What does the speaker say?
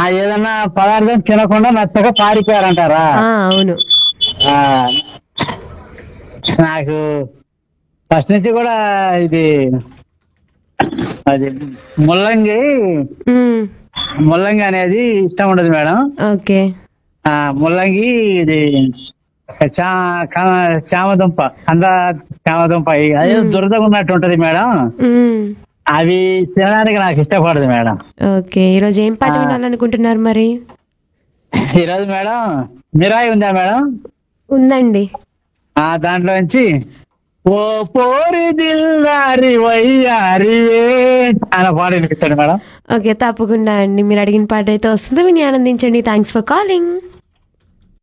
ఏదన్నా పదార్థం తినకుండా నచ్చక పారిపోయారంటారా ఆ, అవును ఆ, నాకు ఫస్ట్ నుంచి కూడా ఇది అది ముల్లంగి మ్మ్. ముల్లంగి అనేది ఇష్టం ఉండదు మేడం ఓకే ఆ ముల్లంగి ఇది చా కా- చామదుంప కంద చామదుంప అదే దురదగా ఉన్నట్టు ఉంటది మేడం మ్మ్. అవి తినడానికి నాకు ఇష్టపడదు మేడం ఓకే ఈరోజు ఏం పాట వినాలనుకుంటున్నారు మరి ఈరోజు మేడం మిరాయి ఉందా మేడం ఉందండి ఆ దాంట్లోంచి ఓ పోరి దిల్లారి వయ్యారివే అన్న పాట వినిపించండి మేడం ఓకే తప్పకుండా అండి మీరు అడిగిన పాట అయితే వస్తుంది విని ఆనందించండి థ్యాంక్స్ ఫర్ కాలింగ్